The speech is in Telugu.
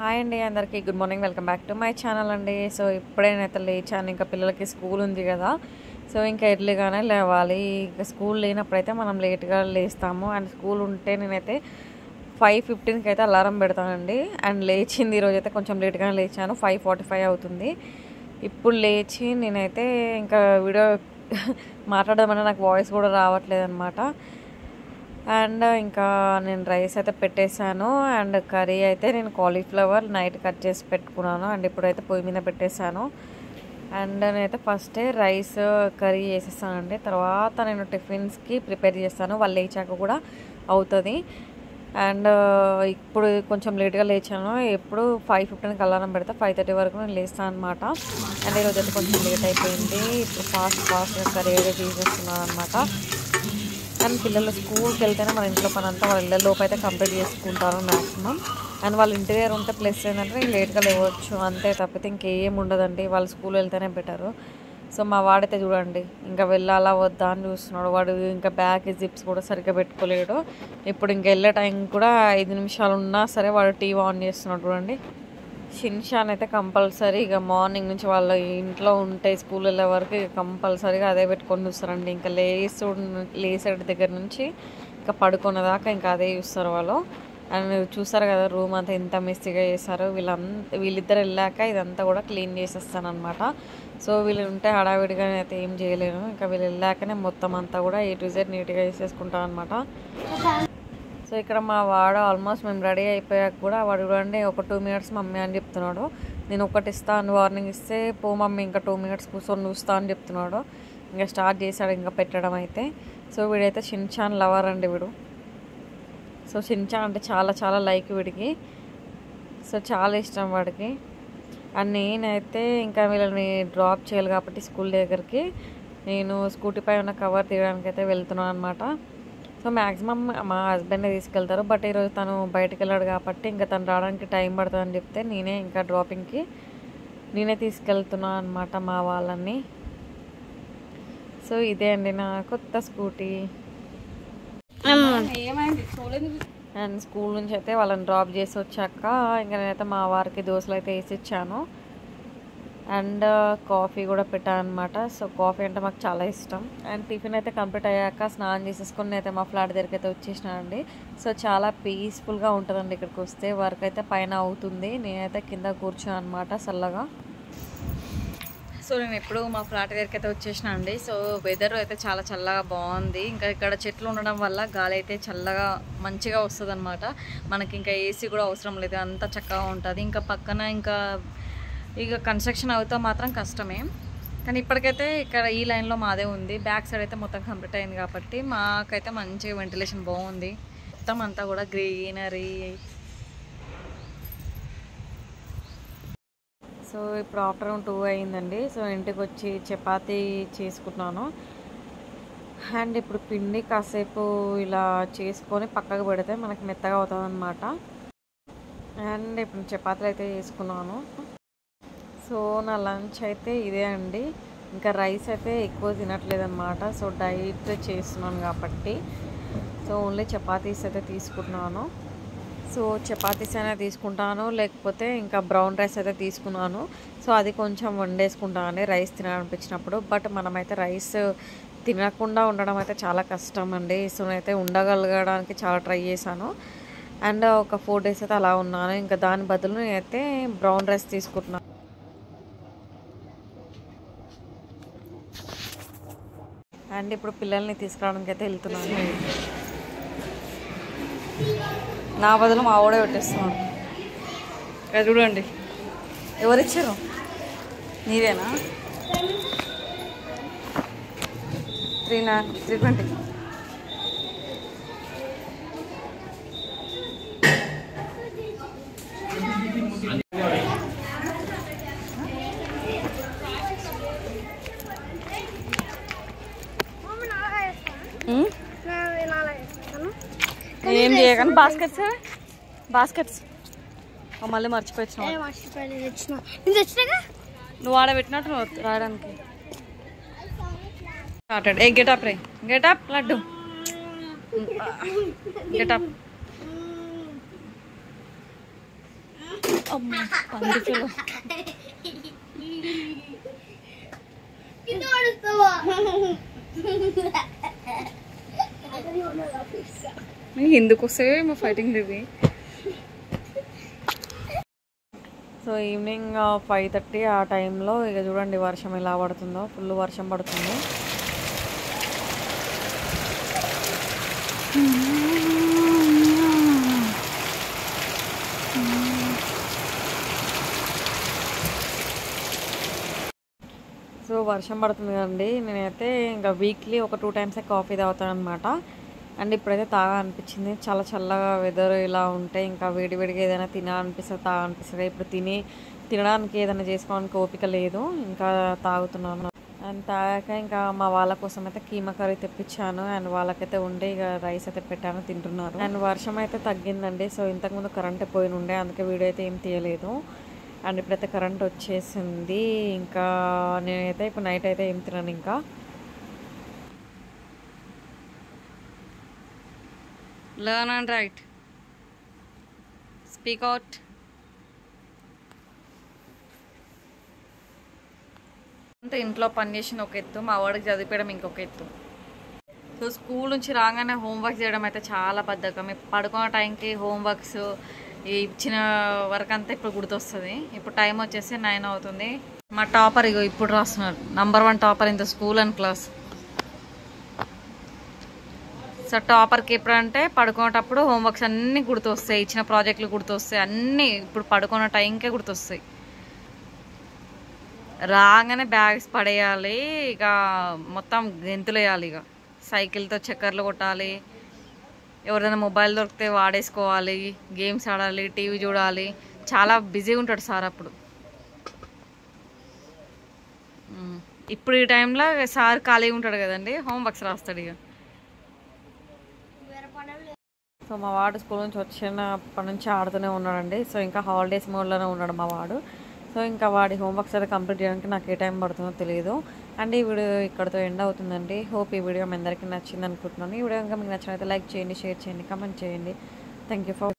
హాయ్ అండి అందరికీ good morning welcome back to my channel అండి సో ఇప్పుడే నేనైతే లేచాను ఇంకా పిల్లలకి స్కూల్ ఉంది కదా సో ఇంకా ఎర్లీగానే లేవాలి ఇంకా స్కూల్ లేనప్పుడైతే మనం లేట్గా లేస్తాము అండ్ స్కూల్ ఉంటే నేనైతే ఫైవ్ ఫిఫ్టీన్కి అయితే అలారం పెడతానండి అండ్ లేచింది ఈరోజు అయితే కొంచెం లేట్గానే లేచాను ఫైవ్ ఫార్టీ ఫైవ్ అవుతుంది ఇప్పుడు లేచి నేనైతే ఇంకా వీడియో మాట్లాడడం అంటే నాకు వాయిస్ కూడా రావట్లేదు అనమాట అండ్ ఇంకా నేను రైస్ అయితే పెట్టేశాను అండ్ కర్రీ అయితే నేను కాలీఫ్లవర్ నైట్ కట్ చేసి పెట్టుకున్నాను అండ్ ఇప్పుడైతే పొయ్యి మీద పెట్టేశాను అండ్ నేనైతే ఫస్ట్ రైస్ కర్రీ చేసేస్తానండి తర్వాత నేను టిఫిన్స్కి ప్రిపేర్ చేస్తాను వాళ్ళు లేచాక కూడా అవుతుంది అండ్ ఇప్పుడు కొంచెం లేట్గా లేచాను ఎప్పుడు ఫైవ్ ఫిఫ్టీన్కి అలారం పెడితే ఫైవ్ థర్టీ వరకు నేను లేస్తాను అనమాట అండ్ ఈరోజు అయితే కొంచెం లేట్ అయిపోయింది ఇప్పుడు ఫాస్ట్ ఫాస్ట్గా కర్రీ అయితే తీసేస్తున్నాను అనమాట అండ్ పిల్లలు స్కూల్కి వెళ్తేనే మన ఇంట్లో పని అంతా వాళ్ళ ఇళ్ళ లోపు అయితే కంప్లీట్ చేసుకుంటారు మ్యాక్సిమం అండ్ వాళ్ళ ఇంటి దగ్గర ఉంటే ప్లస్ ఏంటంటే నేను లేట్గా లేవచ్చు అంతే తప్పితే ఇంకేం ఉండదండి వాళ్ళు స్కూల్ వెళ్తేనే బెటరు సో మా వాడైతే చూడండి ఇంకా వెళ్ళాలా వద్దా అని చూస్తున్నాడు వాడు ఇంకా బ్యాగ్ జిప్స్ కూడా సరిగ్గా పెట్టుకోలేడు ఇప్పుడు ఇంకా వెళ్ళే టైం కూడా ఐదు నిమిషాలు ఉన్నా సరే వాడు టీవీ ఆన్ చేస్తున్నాడు చూడండి షిన్షాన్ అయితే కంపల్సరీ ఇక మార్నింగ్ నుంచి వాళ్ళ ఇంట్లో ఉంటే స్కూల్ వెళ్ళే వరకు ఇక కంపల్సరీగా అదే పెట్టుకొని చూస్తారండి ఇంకా లేసు లేసేటి దగ్గర నుంచి ఇంకా పడుకునే దాకా ఇంకా అదే చూస్తారు వాళ్ళు అండ్ చూస్తారు కదా రూమ్ అంతా ఎంత మెస్సీగా చేశారు వీళ్ళంతా వీళ్ళిద్దరు వెళ్ళాక ఇదంతా కూడా క్లీన్ చేసేస్తాను అనమాట సో వీళ్ళు ఉంటే హడావిడిగా అయితే ఏం చేయలేను ఇంకా వీళ్ళు వెళ్ళాకనే మొత్తం అంతా కూడా ఏ టు జెడ్ నీట్గా చేసేసుకుంటాను అనమాట సో ఇక్కడ మా వాడు ఆల్మోస్ట్ మేము రెడీ అయిపోయాక కూడా వాడు చూడండి ఒక టూ మినిట్స్ మమ్మీ అని చెప్తున్నాడు నేను ఒకటి ఇస్తాను వార్నింగ్ ఇస్తే పో మమ్మీ ఇంకా టూ మినిట్స్ కూర్చొని చూస్తా అని చెప్తున్నాడు ఇంకా స్టార్ట్ చేశాడు ఇంకా పెట్టడం అయితే సో వీడైతే షిన్చాన్ లవర్ అండి వీడు సో షిన్చాన్ అంటే చాలా చాలా లైక్ వీడికి సో చాలా ఇష్టం వాడికి అండ్ నేనైతే ఇంకా వీళ్ళని డ్రాప్ చేయాలి కాబట్టి స్కూల్ దగ్గరికి నేను స్కూటీపై ఉన్న కవర్ తీయడానికి అయితే వెళ్తున్నాను అనమాట సో మ్యాక్సిమం మా హస్బెండే తీసుకెళ్తారు బట్ ఈరోజు తను బయటకు వెళ్ళాడు కాబట్టి ఇంకా తను రావడానికి టైం పడుతుందని చెప్తే నేనే ఇంకా డ్రాపింగ్కి నేనే తీసుకెళ్తున్నాను అనమాట మా వాళ్ళని సో ఇదే అండి నా కొత్త స్కూటీ అండ్ స్కూల్ నుంచి అయితే వాళ్ళని డ్రాప్ చేసి వచ్చాక ఇంకా నేనైతే మా వారికి దోశలు అయితే వేసి ఇచ్చాను అండ్ కాఫీ కూడా పెట్టాను అనమాట సో కాఫీ అంటే మాకు చాలా ఇష్టం అండ్ టిఫిన్ అయితే కంప్లీట్ అయ్యాక స్నానం చేసేసుకుని అయితే మా ఫ్లాట్ దగ్గరికి అయితే వచ్చేసినానండి సో చాలా పీస్ఫుల్గా ఉంటుందండి ఇక్కడికి వస్తే వర్క్ అయితే పైన అవుతుంది నేనైతే కింద కూర్చోను అనమాట చల్లగా సో నేను ఎప్పుడు మా ఫ్లాట్ దగ్గరికి అయితే వచ్చేసిన అండి సో వెదర్ అయితే చాలా చల్లగా బాగుంది ఇంకా ఇక్కడ చెట్లు ఉండడం వల్ల గాలి అయితే చల్లగా మంచిగా వస్తుంది అనమాట మనకి ఇంకా ఏసీ కూడా అవసరం లేదు అంత చక్కగా ఉంటుంది ఇంకా పక్కన ఇంకా ఇక కన్స్ట్రక్షన్ అవుతా మాత్రం కష్టమే కానీ ఇప్పటికైతే ఇక్కడ ఈ లైన్లో మాదే ఉంది బ్యాక్ సైడ్ అయితే మొత్తం కంప్లీట్ అయింది కాబట్టి మాకైతే మంచిగా వెంటిలేషన్ బాగుంది మొత్తం అంతా కూడా గ్రీనరీ సో ఇప్పుడు ఆఫ్టర్నూన్ టూ అయిందండి సో ఇంటికి వచ్చి చపాతీ చేసుకున్నాను అండ్ ఇప్పుడు పిండి కాసేపు ఇలా చేసుకొని పక్కకు పెడితే మనకి మెత్తగా అవుతుంది అనమాట అండ్ ఇప్పుడు చపాతీలు అయితే చేసుకున్నాను సో నా లంచ్ అయితే ఇదే అండి ఇంకా రైస్ అయితే ఎక్కువ తినట్లేదు అనమాట సో డైట్ చేస్తున్నాను కాబట్టి సో ఓన్లీ చపాతీస్ అయితే తీసుకుంటున్నాను సో చపాతీస్ అయినా తీసుకుంటాను లేకపోతే ఇంకా బ్రౌన్ రైస్ అయితే తీసుకున్నాను సో అది కొంచెం వండేసుకుంటాను రైస్ తినాలనిపించినప్పుడు బట్ మనమైతే రైస్ తినకుండా ఉండడం అయితే చాలా కష్టం అండి సో నేనైతే ఉండగలగడానికి చాలా ట్రై చేశాను అండ్ ఒక ఫోర్ డేస్ అయితే అలా ఉన్నాను ఇంకా దాని బదులు నేనైతే బ్రౌన్ రైస్ తీసుకుంటున్నాను అండ్ ఇప్పుడు పిల్లల్ని తీసుకురావడానికి అయితే వెళ్తున్నాను నా బదులు మా ఆవిడే పెట్టేస్తున్నాడు ఇక్కడ చూడండి ఎవరిచ్చారు నీవేనా త్రీ నా త్రీ ట్వంటీ ఏం చేయకండి బాస్కెట్స్ బాస్కెట్స్ మళ్ళీ మర్చిపోయినావు నువ్వు ఆడ పెట్టినట్టు నువ్వు రావడానికి స్టార్టెడ్ ఏ గెటప్ రే గెటప్ లడ్డు గెటప్ అమ్మ పండుగలు కింద పడుస్తావా ఎందుకు వస్తాయో ఏమో ఫైటింగ్ ఇది సో ఈవినింగ్ ఫైవ్ థర్టీ ఆ టైంలో ఇక చూడండి వర్షం ఎలా పడుతుందో ఫుల్ వర్షం పడుతుంది సో వర్షం పడుతుంది కదండి నేనైతే ఇంకా వీక్లీ ఒక టూ టైమ్స్ కాఫీ తాగుతాను అనమాట అండ్ ఇప్పుడైతే తాగా అనిపించింది చాలా చల్లగా వెదర్ ఇలా ఉంటే ఇంకా వేడి వేడిగా ఏదైనా తినాలనిపిస్తుంది తాగా అనిపిస్తుంది ఇప్పుడు తిని తినడానికి ఏదైనా చేసుకోవడానికి ఓపిక లేదు ఇంకా తాగుతున్నాను అండ్ తాగాక ఇంకా మా వాళ్ళ కోసం అయితే కీమా కర్రీ తెప్పించాను అండ్ వాళ్ళకైతే ఉండే ఇక రైస్ అయితే పెట్టాను తింటున్నారు అండ్ వర్షం అయితే తగ్గిందండి సో ఇంతకుముందు కరెంట్ పోయిన ఉండే అందుకే వీడియో అయితే ఏం తీయలేదు అండ్ ఇప్పుడైతే కరెంట్ వచ్చేసింది ఇంకా నేనైతే ఇప్పుడు నైట్ అయితే ఏం తినను ఇంకా learn and write speak out అంతా ఇంట్లో పని చేసిన ఒక ఎత్తు మా వాడికి చదివిపోయడం ఇంకొక ఎత్తు సో స్కూల్ నుంచి రాగానే హోంవర్క్ చేయడం అయితే చాలా బద్ధకం ఇప్పుడు పడుకున్న టైంకి హోంవర్క్స్ ఇచ్చిన వర్క్ అంతా ఇప్పుడు గుర్తొస్తుంది ఇప్పుడు టైం వచ్చేసి నైన్ అవుతుంది మా టాపర్ ఇగో ఇప్పుడు రాస్తున్నారు నంబర్ వన్ టాపర్ ఇంత స్కూల్ అండ్ క్లాస్ సో టాపర్కి ఎప్పుడంటే పడుకునేటప్పుడు హోంవర్క్స్ అన్నీ గుర్తొస్తాయి ఇచ్చిన ప్రాజెక్టులు గుర్తొస్తాయి అన్నీ ఇప్పుడు పడుకున్న టైంకే గుర్తొస్తాయి రాగానే బ్యాగ్స్ పడేయాలి ఇక మొత్తం గెంతులు వేయాలి ఇక సైకిల్తో చక్కర్లు కొట్టాలి ఎవరైనా మొబైల్ దొరికితే వాడేసుకోవాలి గేమ్స్ ఆడాలి టీవీ చూడాలి చాలా బిజీగా ఉంటాడు సార్ అప్పుడు ఉమ్. ఇప్పుడు ఈ టైంలో సార్ ఖాళీగా ఉంటాడు కదండి హోంవర్క్స్ రాస్తాడు ఇక వేరే పనులు సో మా వాడు స్కూల్ నుంచి వచ్చినప్పటి నుంచి ఆడుతూనే ఉన్నాడండి సో ఇంకా హాలిడేస్ మోడ్లోనే ఉన్నాడు మా వాడు సో ఇంకా వాడి హోంవర్క్స్ అయితే కంప్లీట్ చేయడానికి నాకు ఏ టైం పడుతుందో తెలియదు అండ్ ఈ వీడియో ఇక్కడతో ఎండ్ అవుతుందండి హోప్ ఈ వీడియో మీ అందరికీ నచ్చింది అనుకుంటున్నాను ఈ వీడియో ఇంకా మీకు నచ్చినట్లయితే లైక్ చేయండి షేర్ చేయండి కమెంట్ చేయండి థ్యాంక్ యూ ఫర్